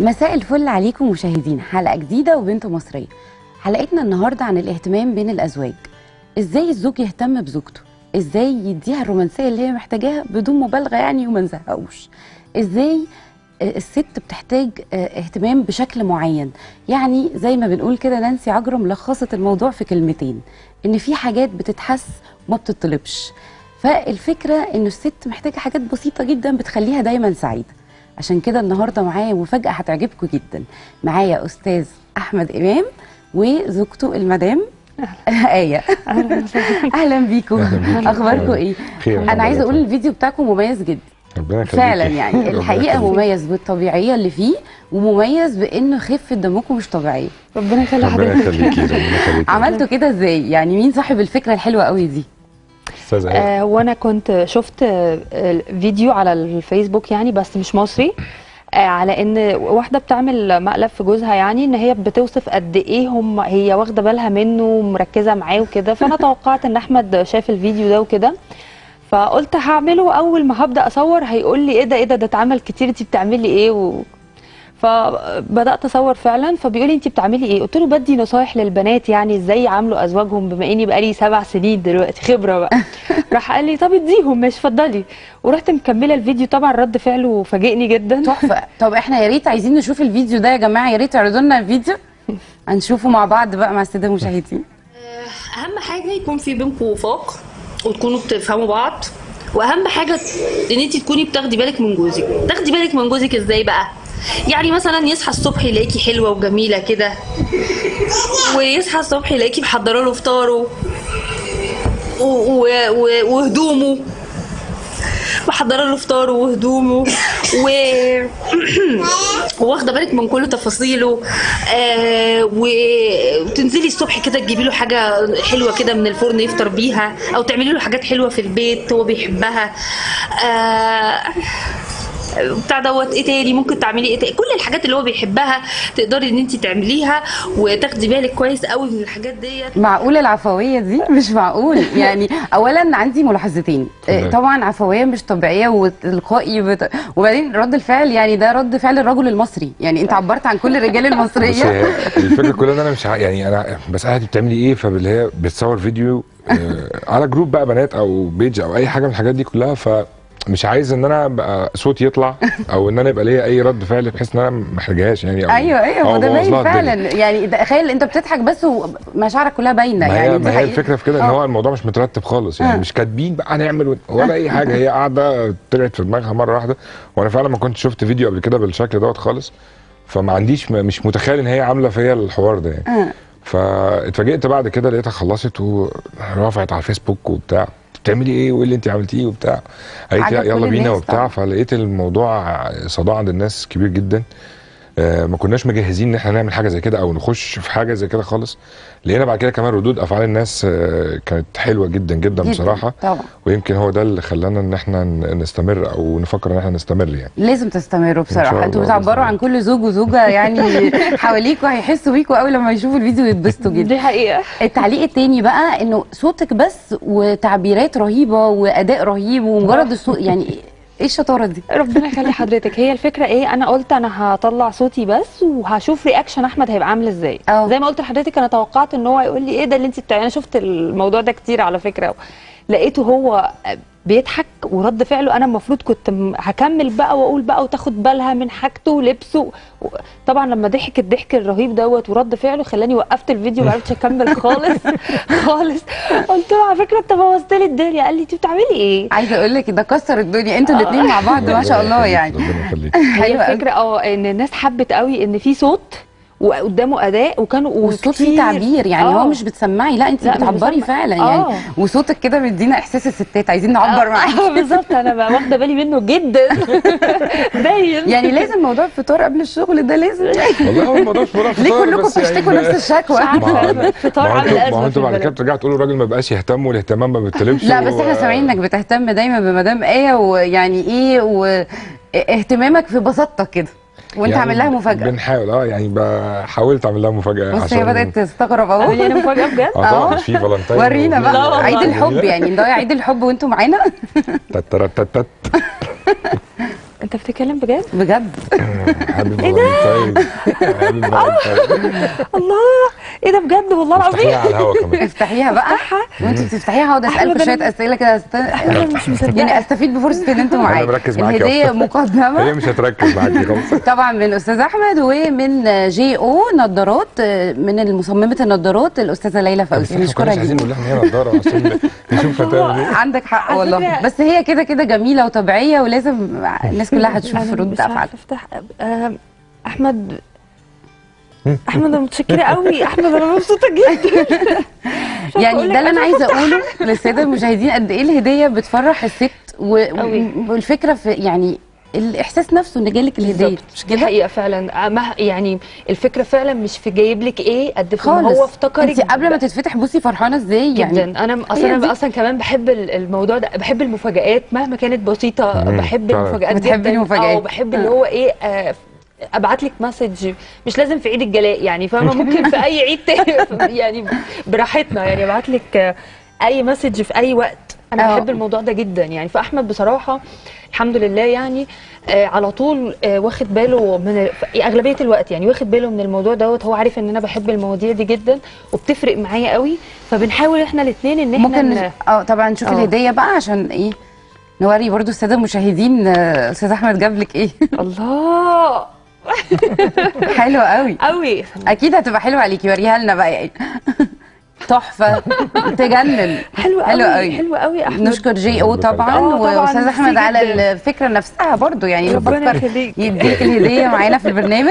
مساء الفل عليكم مشاهدين حلقة جديدة وبنت مصرية حلقتنا النهاردة عن الاهتمام بين الأزواج ازاي الزوج يهتم بزوجته ازاي يديها الرومانسية اللي هي محتاجاها بدون مبالغة يعني وما نزهقوش ازاي آه، الست بتحتاج آه، اهتمام بشكل معين يعني زي ما بنقول كده نانسي عجرم لخصت الموضوع في كلمتين ان في حاجات بتتحس وما بتطلبش فالفكرة انه الست محتاجة حاجات بسيطة جدا بتخليها دايما سعيدة عشان كده النهارده معايا مفاجأة هتعجبكم جدا معايا أستاذ أحمد إمام وزوجته المدام آية اهلا وسهلا أهلا بيكم أهلا بيكي. أخباركم أهلا. إيه؟ خير أنا عايزة أقول الحمد الفيديو بتاعكم مميز جدا ربنا يخليكي. فعلا يعني ربنا الحقيقة يخليكي. مميز بالطبيعية اللي فيه ومميز بإنه خفة دمكم مش طبيعية ربنا يخلي ربنا حضرتك يخليكي ربنا يخليكي عملتوا كده إزاي؟ يعني مين صاحب الفكرة الحلوة قوي دي؟ استاذه آية. آه وانا كنت شفت آه، فيديو على الفيسبوك يعني بس مش مصري آه على ان واحده بتعمل مقلب في جوزها يعني ان هي بتوصف قد ايه هم هي واخده بالها منه ومركزه معاه وكده فانا توقعت ان احمد شاف الفيديو ده وكده فقلت هعمله اول ما هبدا اصور هيقول لي ايه ده ايه ده ده اتعمل كتير انت بتعملي ايه و... فبدات اصور فعلا فبيقول لي انت بتعملي ايه قلت له بدي نصايح للبنات يعني ازاي يعاملوا ازواجهم بما اني بقالي سبع سنين دلوقتي خبره بقى راح قال لي طب اديهم ماشي اتفضلي ورحت مكمله الفيديو طبعا رد فعله فاجئني جدا تحفة طب احنا يا ريت عايزين نشوف الفيديو ده يا جماعة يا ريت تعرضوا لنا الفيديو هنشوفه مع بعض بقى مع السادة المشاهدين اهم حاجه يكون في بينكم وفاق وتكونوا بتفهموا بعض واهم حاجه ان انت تكوني بتاخدي بالك من جوزك تاخدي بالك من جوزك ازاي بقى يعني مثلا يصحى الصبح يلاقيكي حلوه وجميله كده ويصحى الصبح يلاقيكي محضره له فطاره و- و- و- وهدومه محضره له فطاره وهدومه و واخده بالك من كل تفاصيله آه و- وتنزلي الصبح كده تجيبي له حاجه حلوه كده من الفرن يفطر بيها او تعملي له حاجات حلوه في البيت هو بيحبها آه بتاع دوت ايه تاني ممكن تعملي ايه تاني كل الحاجات اللي هو بيحبها تقدري ان انت تعمليها وتاخدي بالك كويس قوي من الحاجات ديت معقول العفويه دي مش معقول يعني اولا عندي ملاحظتين آه، اتفضلي. طبعا عفويه مش طبيعيه وتلقائي بت... وبعدين رد الفعل يعني ده رد فعل الرجل المصري يعني انت عبرت عن كل الرجال بس المصريه هي الفكره كلها ان انا مش ع... يعني انا بسالها انت بتعملي ايه فاللي هي بتصور فيديو آه، على جروب بقى بنات او بيج او اي حاجه من الحاجات دي كلها فمش عايز ان انا ابقى صوتي يطلع او ان انا يبقى ليا اي رد فعل بحيث ان انا ما احرجهاش يعني أو ايوه ايوه أو هو ده أبوظ باين لها الدنيا. فعلا يعني تخيل انت بتضحك بس ومشاعرك كلها باينه ما يعني هي دي ما هي حقيقة. الفكره في كده ان آه. هو الموضوع مش مترتب خالص يعني آه. مش كاتبين بقى هنعمل ولا اي حاجه هي قاعده طلعت في دماغها مره واحده وانا فعلا ما كنتش شفت فيديو قبل كده بالشكل دوت خالص فما عنديش م- مش متخيل ان هي عامله فيا الحوار ده يعني آه. فاتفاجئت بعد كده لقيتها خلصت ورفعت على الفيسبوك وبتاع "أنت بتعملي ايه وايه اللي انت عملتيه وبتاع قالت لي عجب كل يلا بينا الناس وبتاع طبعا. فلقيت الموضوع صداع عند الناس كبير جدا آه، ما كناش مجهزين ان احنا نعمل حاجه زي كده او نخش في حاجه زي كده خالص لقينا بعد كده كمان ردود افعال الناس آه، كانت حلوه جدا جدا جداً، بصراحه طبعا ويمكن هو ده اللي خلانا ان احنا ن- نستمر او نفكر ان احنا نستمر يعني لازم تستمروا شاء بصراحه انتوا الله بتعبروا بإذن عن كل زوج وزوجه يعني حواليكوا هيحسوا بيكوا قوي لما يشوفوا الفيديو يتبسطوا جدا دي حقيقه التعليق التاني بقى انه صوتك بس وتعبيرات رهيبه واداء رهيب ومجرد الصوت يعني ايه الشطاره دي ربنا يخلي حضرتك هي الفكره ايه انا قلت انا هطلع صوتي بس وهشوف رياكشن احمد هيبقى عامل ازاي اه. زي ما قلت لحضرتك انا توقعت ان هو يقول لي ايه ده اللي انت بتعمليه انا شفت الموضوع ده كتير على فكره لقيته هو بيضحك ورد فعله انا المفروض كنت م- هكمل بقى واقول بقى وتاخد بالها من حاجته ولبسه و- طبعا لما ضحك الضحك الرهيب دوت ورد فعله خلاني وقفت الفيديو ما عرفتش اكمل خالص خالص قلت له على فكره انت بوظت لي الدنيا قال لي انت بتعملي ايه عايزه اقول لك ده كسر الدنيا انتوا الاثنين مع بعض ما شاء الله ربنا يعني يخليك، ربنا يخليك هي حلوة قوي. الفكره اه ان الناس حبت قوي ان في صوت وقدامه اداء وكانوا والصوت فيه وكتير- تعبير يعني آه. هو مش بتسمعي لا انت لا، مش بتعبري بسمع. فعلا آه. يعني وصوتك كده مدينا احساس الستات عايزين نعبر آه، معاكي آه، بالظبط انا بقى واخده بالي منه جدا باين يعني لازم موضوع الفطار قبل الشغل ده لازم والله هو الموضوع مش موضوع ليه فطار، كلكم بس يعني بتشتكوا ب- نفس الشكوى مش عارفة. ما هو- الفطار ما هو عامل انتوا- ما أزمة هو في انتوا بعد كده البلد. بترجعوا تقولوا الراجل ما بقاش يهتم والاهتمام ما بيطلبش لا بس و- احنا سامعين انك بتهتم دايما بمدام ايه ويعني ايه واهتمامك في بساطتك كده وانت يعني عامل لها مفاجاه بنحاول اه يعني ب- حاولت اعمل لها مفاجاه بص هي بدات تستغرب اهو عامل لي انا مفاجاه بجد اه طبعا مش في فالنتين ورينا لا بقى والله. عيد الحب يعني نضيع عيد الحب وانتوا معانا تترتتت انت انت بتتكلم بجد بجد حبيب فالنتاين حبيب فالنتاين الله ايه ده بجد والله العظيم افتحيها على الهوا كمان افتحيها بقى وانت بتفتحيها هقعد اسالكم أحمد، شويه أنا- اسئله كده است... انا مش مصدقه يعني استفيد بفرصه ان انتوا معايا مركز معاكي الهديه أصلاً. مقدمه هي مش هتركز معاكي خالص طبعا من الاستاذ احمد ومن جي او نظارات من مصممه النظارات الاستاذه ليلى بس فوزي احنا ما نشكرها كناش عايزين جدا نقول لها ان هي نضاره عشان نشوف هتعمل ايه عندك حق على والله فكرة- بس هي كده كده جميله وطبيعيه ولازم الناس كلها هتشوف انا رد مش افعال عارفه افتح آه، احمد احمد انا متشكره قوي احمد انا مبسوطه جدا مش عارفة يعني أقول لك ده اللي انا أنا عايزه اقوله للساده المشاهدين قد ايه الهديه بتفرح الست و... أوي. والفكره في يعني الاحساس نفسه ان جالك الهديه بالظبط. مش دي كده حقيقه فعلا مه يعني الفكره فعلا مش في جايب لك ايه قد في ما خالص هو افتكرك انت قبل ما تتفتح بصي فرحانه ازاي جدا يعني انا هي اصلا دي. انا اصلا كمان بحب ال- الموضوع ده بحب المفاجآت مهما كانت بسيطه مم، بحب فعلا. المفاجآت بتحبي جدا المفاجآت. اه بحب اللي هو ايه آه ابعت لك مسج مش لازم في عيد الجلاء يعني فاهمه ممكن في اي عيد تاني يعني براحتنا يعني ابعت لك آه، اي مسج في اي وقت انا اه. بحب الموضوع ده جدا يعني فاحمد بصراحه الحمد لله يعني آه على طول آه واخد باله من ال- اغلبيه الوقت يعني واخد باله من الموضوع دوت هو عارف ان انا بحب المواضيع دي جدا وبتفرق معايا قوي فبنحاول احنا الاثنين ان احنا ممكن ن- اه طبعا نشوف اه. الهديه بقى عشان ايه نوري برضو الساده المشاهدين آه، استاذ احمد جاب لك ايه الله حلو قوي قوي اكيد هتبقى حلوه عليكي وريها لنا بقى يعني تحفه تجنن حلو قوي حلو قوي. حلو قوي يا احمد نشكر جي او طبعا اه طبعا، واستاذ ميرسي احمد على جدا. الفكره نفسها برضو يعني ربنا بفكر يخليك. يديك الهديه معانا في البرنامج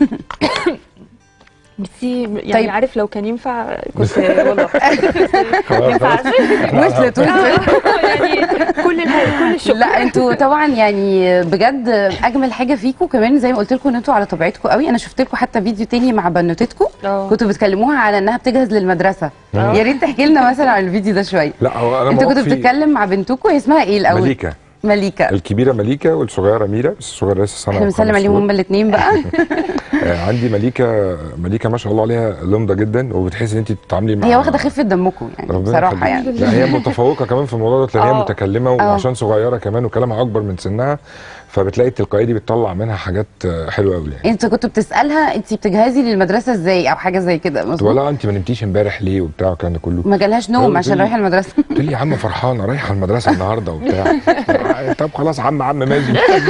ميرسي يعني طيب. طيب. عارف لو كان ينفع كنت والله خلاص ينفع وصلت وصلت يعني كل الح- كل الشكر لا انتوا طبعا يعني بجد اجمل حاجه فيكم كمان زي ما قلت لكم ان انتوا على طبيعتكم قوي انا شفت لكم حتى فيديو تاني مع بنوتتكم اه. كنتوا بتكلموها على انها بتجهز للمدرسه اه. يا ريت تحكي لنا مثلا عن الفيديو ده شويه لا هو انا انت كنت موقفي بتتكلم مع بنتكم هي اسمها ايه الاول مليكه مليكه الكبيره مليكه والصغيره ميرا بس الصغيره لسه سنه احنا وخمس بنسلم عليهم شهور. هما الاثنين بقى آه، عندي مليكه مليكه ما شاء الله عليها لمضه جدا وبتحسي ان انت بتتعاملي مع هي واخده خفه دمكم يعني ربنا بصراحه يخليك. يعني لا هي متفوقه كمان في الموضوع ده لان هي اه. متكلمه وعشان صغيره كمان وكلامها اكبر من سنها فبتلاقي التلقائيه دي بتطلع منها حاجات آه، حلوه قوي يعني انت كنت بتسالها انت بتجهزي للمدرسه ازاي او حاجه زي كده قلت مظبوط ولا انت ما نمتيش امبارح ليه وبتاع والكلام ده كله ما جالهاش نوم قلت عشان لي- رايحه المدرسه قلت لي يا عم فرحانه رايحه المدرسه النهارده وبتاع طب خلاص عم عم ماشي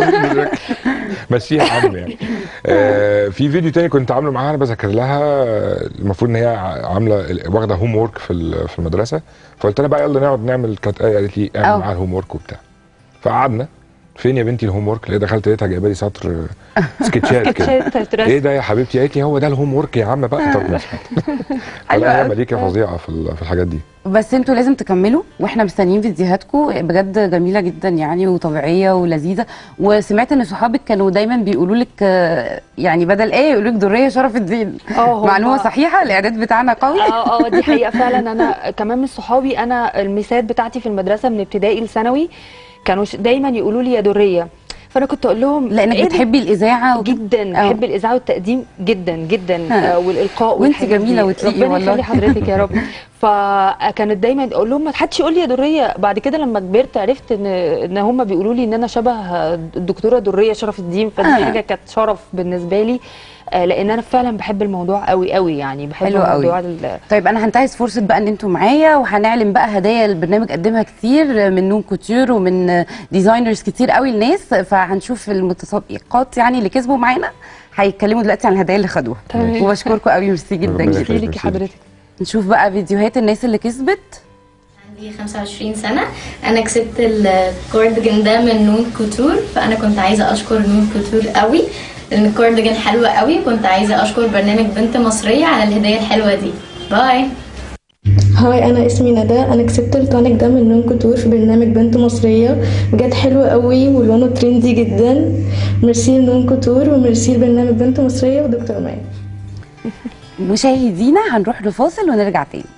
مشيها يا عم يعني آه في فيديو تاني كنت عامله معاها انا بذاكر لها آه، المفروض ان هي ع- عامله واخده هوم وورك في ال- في المدرسه فقلت لها بقى يلا نقعد نعمل كانت آية قالت لي اه. اعمل معاها الهوم وورك وبتاع فقعدنا فين يا بنتي الهوم وورك لقيت دخلت لقيتها جايبه لي سطر آه، سكتشات كده سكتشات ايه رسم ده يا حبيبتي قالت لي هو ده الهوم وورك يا عم بقى طب ماشي حلوة فلا هي قوي. مليكه فظيعه في ال- في الحاجات دي بس انتوا لازم تكملوا واحنا مستنيين فيديوهاتكم بجد جميله جدا يعني وطبيعيه ولذيذه وسمعت ان صحابك كانوا دايما بيقولوا لك آه، يعني بدل ايه يقولوا لك دريه شرف الدين اه هم- معلومه صحيحه الاعداد بتاعنا قوي اه اه دي حقيقه فعلا انا كمان من صحابي انا الميسات بتاعتي في المدرسه من ابتدائي لثانوي كانوا ش- دايما يقولوا لي يا دريه فانا كنت اقول لهم لانك إيه ده؟ بتحبي الاذاعه وكده. جدا اه. بحب الاذاعه والتقديم جدا جدا ها. آه والالقاء وانت والحاجات جميلة دي. وتليقي ربنا والله. يخلي حضرتك يا رب فكانت دايما اقول لهم ما حدش يقول لي يا دريه بعد كده لما كبرت عرفت ان ان هم بيقولوا لي ان انا شبه الدكتوره دريه شرف الدين فدي آه. حاجه كانت شرف بالنسبه لي آه لان انا فعلا بحب الموضوع قوي قوي يعني بحب حلو قوي. موضوع ال- طيب انا هنتهز فرصه بقى ان انتوا معايا وهنعلن بقى هدايا البرنامج قدمها كتير من نون كوتير ومن ديزاينرز كتير قوي الناس فهنشوف المتسابقات يعني اللي كسبوا معانا هيتكلموا دلوقتي عن الهدايا اللي خدوها تمام. وبشكركم قوي ميرسي جدا ربنا جدا يخليك. ليكي حضرتك نشوف بقى فيديوهات الناس اللي كسبت عندي 25 سنة أنا كسبت الكارديجان ده من نون كوتور فأنا كنت عايزة أشكر نون كوتور قوي لأن الكارديجان حلو قوي كنت عايزة أشكر برنامج بنت مصرية على الهدية الحلوة دي باي هاي انا اسمي ندى انا كسبت التونيك ده من نون كوتور في برنامج بنت مصريه بجد حلو قوي ولونه ترندي جدا ميرسي لنون كوتور وميرسي لبرنامج بنت مصريه ودكتور ماي مشاهدينا هنروح لفاصل ونرجع تاني